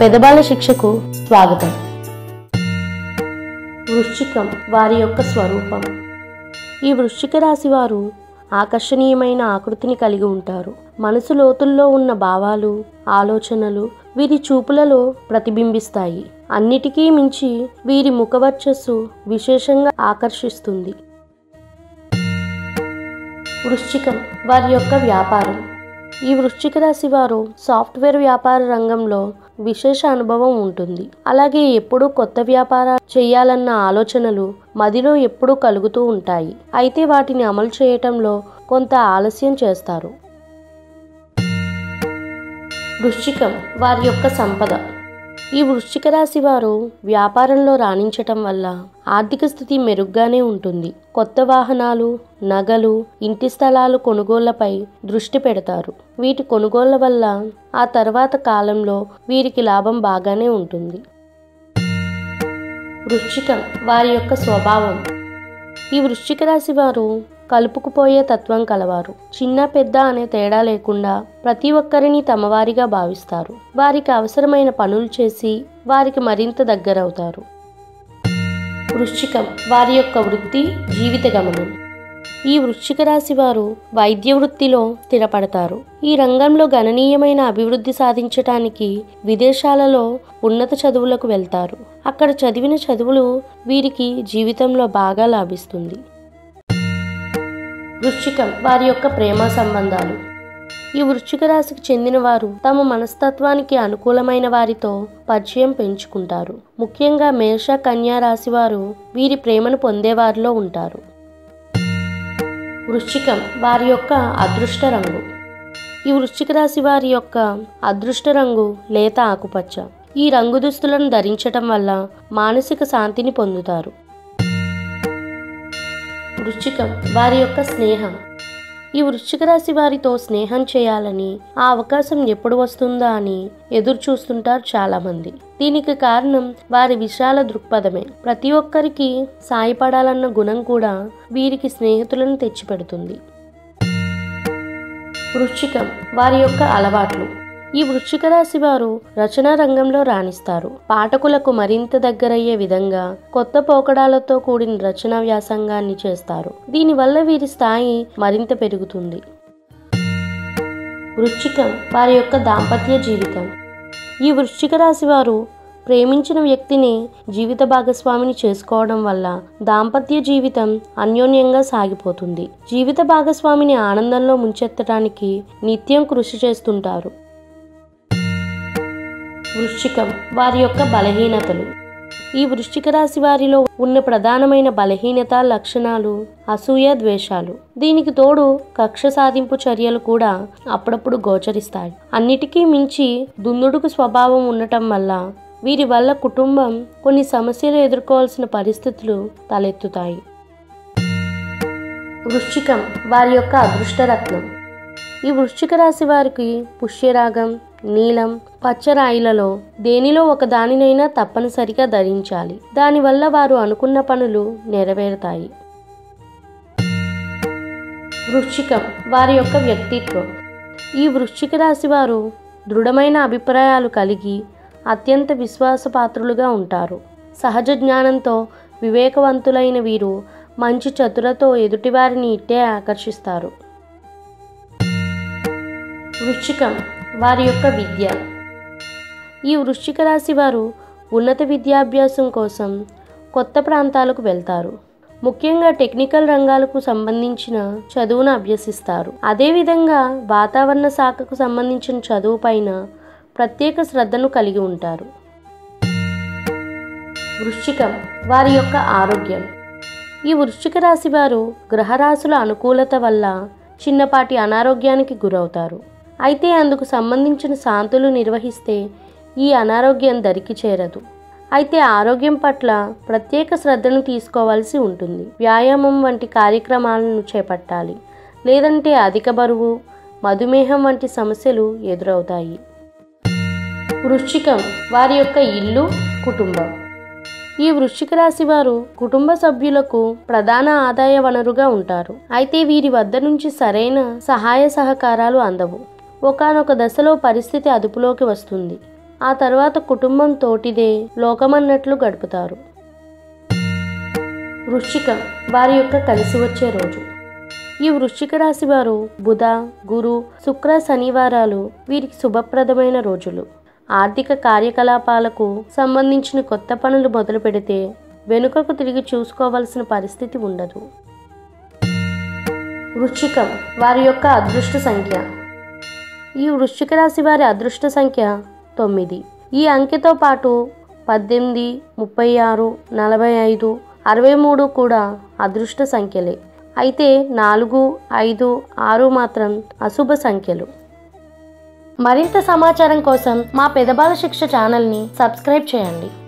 పెదబాల శిక్షకు స్వాగతం వృశ్చికం వారి యొక్క స్వరూపం ఈ వృశ్చిక రాశి వారు ఆకర్షణీయమైన ఆకృతిని కలిగి ఉంటారు మనసు లోతుల్లో ఉన్న భావాలు ఆలోచనలు వీరి చూపులలో ప్రతిబింబిస్తాయి అన్నిటికీ మించి వీరి ముఖవర్చస్సు విశేషంగా ఆకర్షిస్తుంది వృశ్చికం వారి యొక్క వ్యాపారం ఈ వృశ్చిక రాశి వారు సాఫ్ట్వేర్ వ్యాపార రంగంలో విశేష అనుభవం ఉంటుంది అలాగే ఎప్పుడూ కొత్త వ్యాపారాలు చేయాలన్న ఆలోచనలు మదిలో ఎప్పుడూ కలుగుతూ ఉంటాయి అయితే వాటిని అమలు చేయటంలో కొంత ఆలస్యం చేస్తారు వృశ్చికం వారి యొక్క సంపద ఈ వృశ్చిక రాశి వారు వ్యాపారంలో రాణించటం వల్ల ఆర్థిక స్థితి మెరుగ్గానే ఉంటుంది కొత్త వాహనాలు నగలు ఇంటి స్థలాలు కొనుగోళ్లపై దృష్టి పెడతారు వీటి కొనుగోళ్ల వల్ల ఆ తర్వాత కాలంలో వీరికి లాభం బాగానే ఉంటుంది వృశ్చికం వారి యొక్క స్వభావం ఈ వృశ్చిక రాశి వారు కలుపుకుపోయే తత్వం కలవారు చిన్న పెద్ద అనే తేడా లేకుండా ప్రతి ఒక్కరిని తమవారిగా భావిస్తారు వారికి అవసరమైన పనులు చేసి వారికి మరింత దగ్గరవుతారు వృశ్చికం వారి యొక్క వృత్తి జీవిత గమనం ఈ వృశ్చిక రాశి వారు వైద్య వృత్తిలో స్థిరపడతారు ఈ రంగంలో గణనీయమైన అభివృద్ధి సాధించటానికి విదేశాలలో ఉన్నత చదువులకు వెళ్తారు అక్కడ చదివిన చదువులు వీరికి జీవితంలో బాగా లాభిస్తుంది వృశ్చికం వారి యొక్క ప్రేమ సంబంధాలు ఈ వృశ్చిక రాశికి చెందిన వారు తమ మనస్తత్వానికి అనుకూలమైన వారితో పరిచయం పెంచుకుంటారు ముఖ్యంగా మేష కన్యా రాశి వారు వీరి ప్రేమను పొందేవారిలో ఉంటారు వృశ్చికం వారి యొక్క అదృష్ట రంగు ఈ వృశ్చిక రాశి వారి యొక్క అదృష్ట రంగు లేత ఆకుపచ్చ ఈ రంగు దుస్తులను ధరించటం వల్ల మానసిక శాంతిని పొందుతారు వృశ్చికం వారి యొక్క స్నేహం ఈ వృశ్చిక రాశి వారితో స్నేహం చేయాలని ఆ అవకాశం ఎప్పుడు వస్తుందా అని ఎదురు చూస్తుంటారు చాలా మంది దీనికి కారణం వారి విశాల దృక్పథమే ప్రతి ఒక్కరికి సాయపడాలన్న గుణం కూడా వీరికి స్నేహితులను తెచ్చిపెడుతుంది వృశ్చికం వారి యొక్క అలవాట్లు ఈ వృశ్చిక రాశి వారు రచనా రంగంలో రాణిస్తారు పాఠకులకు మరింత దగ్గరయ్యే విధంగా కొత్త పోకడాలతో కూడిన రచనా వ్యాసంగాన్ని చేస్తారు దీనివల్ల వీరి స్థాయి మరింత పెరుగుతుంది వృశ్చికం వారి యొక్క దాంపత్య జీవితం ఈ వృశ్చిక రాశి వారు ప్రేమించిన వ్యక్తిని జీవిత భాగస్వామిని చేసుకోవడం వల్ల దాంపత్య జీవితం అన్యోన్యంగా సాగిపోతుంది జీవిత భాగస్వామిని ఆనందంలో ముంచెత్తడానికి నిత్యం కృషి చేస్తుంటారు వృశ్చికం వారి యొక్క బలహీనతలు ఈ వృశ్చిక రాశి వారిలో ఉన్న ప్రధానమైన బలహీనత లక్షణాలు అసూయ ద్వేషాలు దీనికి తోడు కక్ష సాధింపు చర్యలు కూడా అప్పుడప్పుడు గోచరిస్తాయి అన్నిటికీ మించి దుందుడుకు స్వభావం ఉండటం వల్ల వీరి వల్ల కుటుంబం కొన్ని సమస్యలు ఎదుర్కోవాల్సిన పరిస్థితులు తలెత్తుతాయి వృశ్చికం వారి యొక్క అదృష్టరత్నం ఈ వృశ్చిక రాశి వారికి పుష్యరాగం నీలం పచ్చరాయిలలో దేనిలో ఒక దానినైనా తప్పనిసరిగా ధరించాలి దానివల్ల వారు అనుకున్న పనులు నెరవేరుతాయి వృశ్చికం వారి యొక్క వ్యక్తిత్వం ఈ వృశ్చిక రాశి వారు దృఢమైన అభిప్రాయాలు కలిగి అత్యంత విశ్వాసపాత్రులుగా ఉంటారు సహజ జ్ఞానంతో వివేకవంతులైన వీరు మంచి చతురతో ఎదుటివారిని ఇట్టే ఆకర్షిస్తారు వృశ్చికం వారి యొక్క విద్య ఈ వృశ్చిక రాశి వారు ఉన్నత విద్యాభ్యాసం కోసం కొత్త ప్రాంతాలకు వెళ్తారు ముఖ్యంగా టెక్నికల్ రంగాలకు సంబంధించిన చదువును అభ్యసిస్తారు అదేవిధంగా వాతావరణ శాఖకు సంబంధించిన చదువు పైన ప్రత్యేక శ్రద్ధను కలిగి ఉంటారు వృశ్చికం వారి యొక్క ఆరోగ్యం ఈ వృశ్చిక రాశి వారు గ్రహరాశుల అనుకూలత వల్ల చిన్నపాటి అనారోగ్యానికి గురవుతారు అయితే అందుకు సంబంధించిన శాంతులు నిర్వహిస్తే ఈ అనారోగ్యం దరికి చేరదు అయితే ఆరోగ్యం పట్ల ప్రత్యేక శ్రద్ధను తీసుకోవాల్సి ఉంటుంది వ్యాయామం వంటి కార్యక్రమాలను చేపట్టాలి లేదంటే అధిక బరువు మధుమేహం వంటి సమస్యలు ఎదురవుతాయి వృశ్చికం వారి యొక్క ఇల్లు కుటుంబం ఈ వృశ్చిక రాశి వారు కుటుంబ సభ్యులకు ప్రధాన ఆదాయ వనరుగా ఉంటారు అయితే వీరి వద్ద నుంచి సరైన సహాయ సహకారాలు అందవు ఒకానొక దశలో పరిస్థితి అదుపులోకి వస్తుంది ఆ తర్వాత కుటుంబం తోటిదే లోకమన్నట్లు గడుపుతారు వృశ్చికం వారి యొక్క కలిసి వచ్చే రోజు ఈ వృశ్చిక రాశి వారు బుధ గురు శుక్ర శనివారాలు వీరికి శుభప్రదమైన రోజులు ఆర్థిక కార్యకలాపాలకు సంబంధించిన కొత్త పనులు మొదలు పెడితే వెనుకకు తిరిగి చూసుకోవాల్సిన పరిస్థితి ఉండదు వృశ్చికం వారి యొక్క అదృష్ట సంఖ్య ఈ వృశ్చిక రాశి వారి అదృష్ట సంఖ్య తొమ్మిది ఈ అంకెతో పాటు పద్దెనిమిది ముప్పై ఆరు నలభై ఐదు అరవై మూడు కూడా అదృష్ట సంఖ్యలే అయితే నాలుగు ఐదు ఆరు మాత్రం అశుభ సంఖ్యలు మరింత సమాచారం కోసం మా పెదబాల శిక్ష ఛానల్ని సబ్స్క్రైబ్ చేయండి